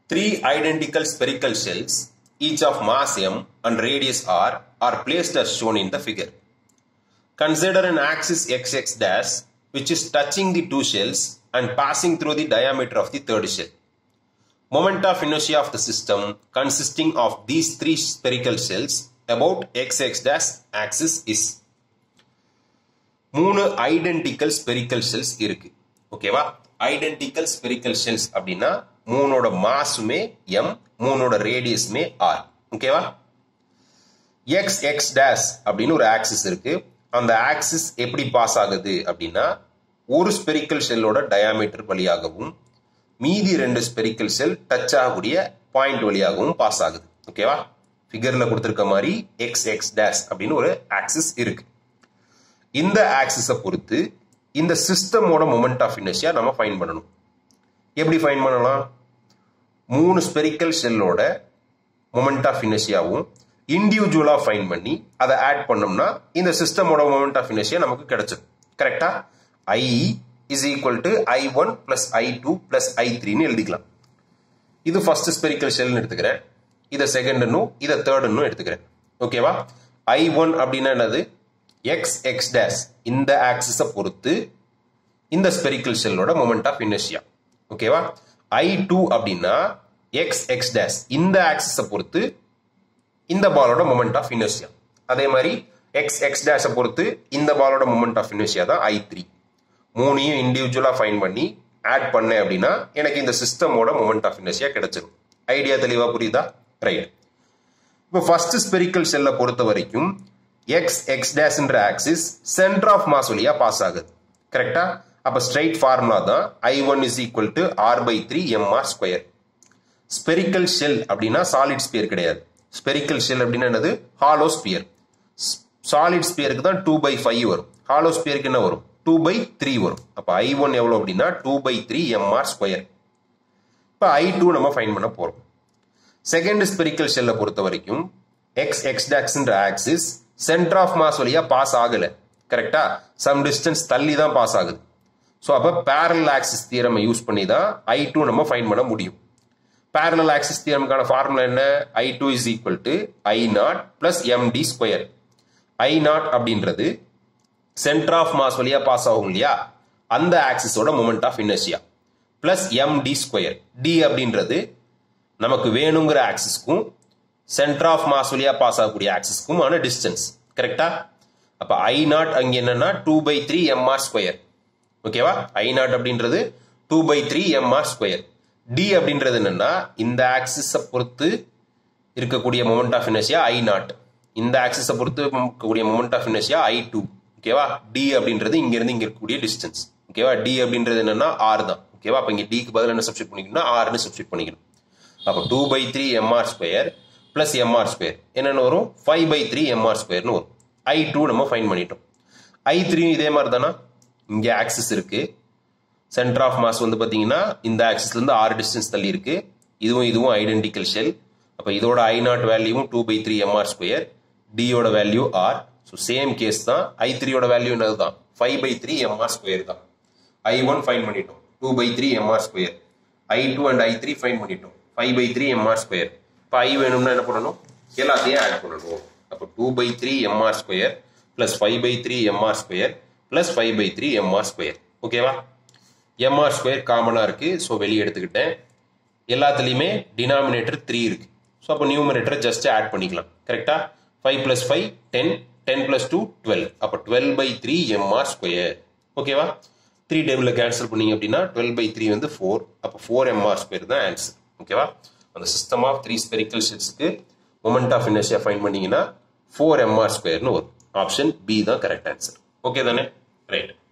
Three identical spherical shells, each of mass m and radius r, are placed as shown in the figure. Consider an axis xx dash which is touching the two shells and passing through the diameter of the third shell. Moment of inertia of the system consisting of these three spherical shells about xx dash axis is மூணு identical spherical shells இருக்கு ஓகேவா identical spherical shells அப்படின்னா மூணோட மாசுமே M மூணோட ரேடியஸுமே R ஓகேவா X X dash அப்படின்னு ஒரு ஆக்சிஸ் இருக்கு அந்த ஆக்சிஸ் எப்படி பாஸ் ஆகுது அப்படின்னா ஒரு ஸ்பெரிக்கல் ஷெல்லோட டயாமீட்டர் வழியாகவும் மீதி ரெண்டு ஸ்பெரிக்கல் ஷெல் டச் ஆகக்கூடிய பாயிண்ட் வழியாகவும் பாஸ் ஆகுது ஓகேவா ஃபிகர்ல கொடுத்துருக்க மாதிரி எக்ஸ் எக்ஸ் டேஸ் அப்படின்னு ஒரு ஆக்சிஸ் இருக்கு இந்த ஆக்சிஸை பொறுத்து இந்த சிஸ்டமோட மொமெண்ட் ஆஃப் இனர்ஷியா நம்ம ஃபைன் பண்ணணும் எப்படி ஃபைன் பண்ணலாம் மூணு ஸ்பெரிக்கல் ஷெல்லோட மொமெண்ட் ஆஃப் இனர்ஷியாவும் இண்டிவிஜுவலா ஃபைன் பண்ணி அதை ஆட் பண்ணோம்னா இந்த சிஸ்டமோட மொமெண்ட் ஆஃப் இனர்ஷியா நமக்கு கிடைச்சிடும் கரெக்டா I is equal to I one plus I two plus I த்ரீன்னு எழுதிக்கலாம் இது ஃபர்ஸ்ட் ஸ்பெரிக்கல் ஷெல்னு எடுத்துக்கிறேன் இதை செகண்ட்னும் இதை தேர்டுன்னு எடுத்துக்கிறேன் ஓகேவா ஐ ஒன் அப்படின்னா என்னது எக்ஸ் எக்ஸ் டேஷ் இந்த ஆக்சிஸை பொறுத்து இந்த ஸ்பெரிக்கல் ஷெல்லோட மொமெண்ட் ஆஃப் இனர்ஷியா ஓகேவா ஐ டூ அப்படின்னா எக்ஸ் எக்ஸ் டேஷ் இந்த ஆக்சிஸை பொறுத்து இந்த பாலோட மொமெண்ட் ஆஃப் இனர்ஷியா அதே மாதிரி எக்ஸ் எக்ஸ் டேஷை பொறுத்து இந்த பாலோட மொமெண்ட் ஆஃப் இனர்ஷியா தான் ஐ த்ரீ மூணையும் இண்டிவிஜுவலாக ஃபைன் பண்ணி ஆட் பண்ணேன் அப்படின்னா எனக்கு இந்த சிஸ்டமோட மொமெண்ட் ஆஃப் இனர்ஷியா கிடைச்சிடும் ஐடியா தெளிவாக புரியுதா ரைட் இப்போ ஃபர்ஸ்ட் ஸ்பெரிக்கல் செல்லை பொறுத்த வரைக்கும் எக்ஸ் எக்ஸ் டேஷ்ன்ற ஆக்சிஸ் சென்டர் ஆஃப் மாஸ் வழியா பாஸ் ஆகுது கரெக்டா அப்ப ஸ்ட்ரைட் ஃபார்முலா தான் I one is equal to R by three MR square spherical shell அப்படின்னா சாலிட் ஸ்பியர் கிடையாது ஸ்பெரிக்கல் ஷெல் அப்படின்னா என்னது ஹாலோ ஸ்பியர் சாலிட் ஸ்பியருக்கு தான் டூ பை ஃபைவ் வரும் ஹாலோ ஸ்பியருக்கு என்ன வரும் டூ பை த்ரீ வரும் அப்ப ஐ ஒன் எவ்வளவு அப்படின்னா two by three MR square இப்போ ஐ டூ நம்ம ஃபைன் பண்ண போறோம் செகண்ட் ஸ்பெரிக்கல் ஷெல்லை பொறுத்த வரைக்கும் எக்ஸ் எக்ஸ் டாக்ஸ்ன்ற ஆக்சிஸ் சென்டர் ஆஃப் மாஸ் வழியா பாஸ் ஆகல கரெக்டா சம் டிஸ்டன்ஸ் தள்ளி தான் பாஸ் ஆகுது ஸோ அப்போ பேரல் ஆக்சிஸ் தியரம் யூஸ் பண்ணி தான் ஐ டூ நம்ம ஃபைன் பண்ண முடியும் பேரல் ஆக்சிஸ் தியரமுக்கான ஃபார்முலா என்ன I two is equal to I naught plus MD square I naught அப்படின்றது சென்டர் ஆஃப் மாஸ் வழியா பாஸ் ஆகும் இல்லையா அந்த ஆக்சிஸோட moment of inertia plus MD square D அப்படின்றது நமக்கு வேணுங்கிற ஆக்சிஸ்க்கும் சென்டர் ஆஃப் மாஸ் வழியா பாஸ் ஆகக்கூடிய ஆக்சிஸ்க்கும் ஆன டிஸ்டன்ஸ் கரெக்டா அப்ப ஐ நாட் அங்க என்னன்னா two by three MR square ஓகேவா ஐ நாட் அப்படின்றது two by three MR square D அப்படின்றது என்னன்னா இந்த ஆக்சிஸை பொறுத்து இருக்கக்கூடிய moment of inertia I naught இந்த ஆக்சிஸை பொறுத்து இருக்கக்கூடிய moment of inertia I two ஓகேவா டி அப்படின்றது இங்க இருந்து இங்க இருக்கக்கூடிய டிஸ்டன்ஸ் ஓகேவா டி அப்படின்றது என்னன்னா ஆர் தான் ஓகேவா அப்ப இங்க டிக்கு பதில் என்ன சப்ஸ்டிட் பண்ணிக்கணும்னா ஆர்னு சப்ஸ்டிட் பண்ணிக்கணும் அப்போ two by three MR square plus MR square என்னென்னு வரும் ஃபைவ் பை த்ரீ எம்ஆர் ஸ்கொயர்னு வரும் ஐ டூ நம்ம ஃபைன் பண்ணிட்டோம் ஐ த்ரீ இதே மாதிரி தானா இங்கே ஆக்சிஸ் இருக்கு சென்டர் ஆஃப் மாஸ் வந்து பார்த்தீங்கன்னா இந்த ஆக்சிஸ்லேருந்து ஆறு டிஸ்டன்ஸ் தள்ளி இருக்கு இதுவும் இதுவும் ஐடென்டிக்கல் ஷெல் அப்போ இதோட ஐ நாட் வேல்யூவும் two by three MR square டியோட value R so same case தான் ஐ த்ரீயோட வேல்யூ என்னது தான் five by three MR square தான் ஐ ஒன் ஃபைன் பண்ணிட்டோம் two by three MR square I two and I three find பண்ணிட்டோம் five by three MR square இப்போ I வேணும்னா என்ன பண்ணணும் எல்லாத்தையும் ஆட் பண்ணணும் அப்போ two by three MR square plus five by three MR square plus five by three MR square ஓகேவா MR square காமனாக இருக்கு ஸோ வெளியே எடுத்துக்கிட்டேன் எல்லாத்துலேயுமே டினாமினேட்டர் த்ரீ இருக்கு ஸோ அப்போ நியூமரேட்டரை ஜஸ்ட் ஆட் பண்ணிக்கலாம் கரெக்டா five plus five ten ten plus two twelve அப்போ twelve by three MR square ஓகேவா த்ரீ டேபிளில் கேன்சல் பண்ணீங்க அப்படின்னா டுவெல் பை த்ரீ வந்து ஃபோர் அப்போ ஃபோர் எம்ஆர் ஸ்கொயர் தான் ஆன்சர் ஓகேவா அந்த சிஸ்டம் ஆஃப் த்ரீ ஸ்பெரிக்கல் ஷீட்ஸ்க்கு மொமெண்ட் ஆஃப் இனர்ஷியா ஃபைன் பண்ணீங்கன்னா ஃபோர் எம்ஆர் ஸ்கொயர்னு வரும் ஆப்ஷன் பி தான் கரெக்ட் ஆன்சர் ஓகே தானே ரைட்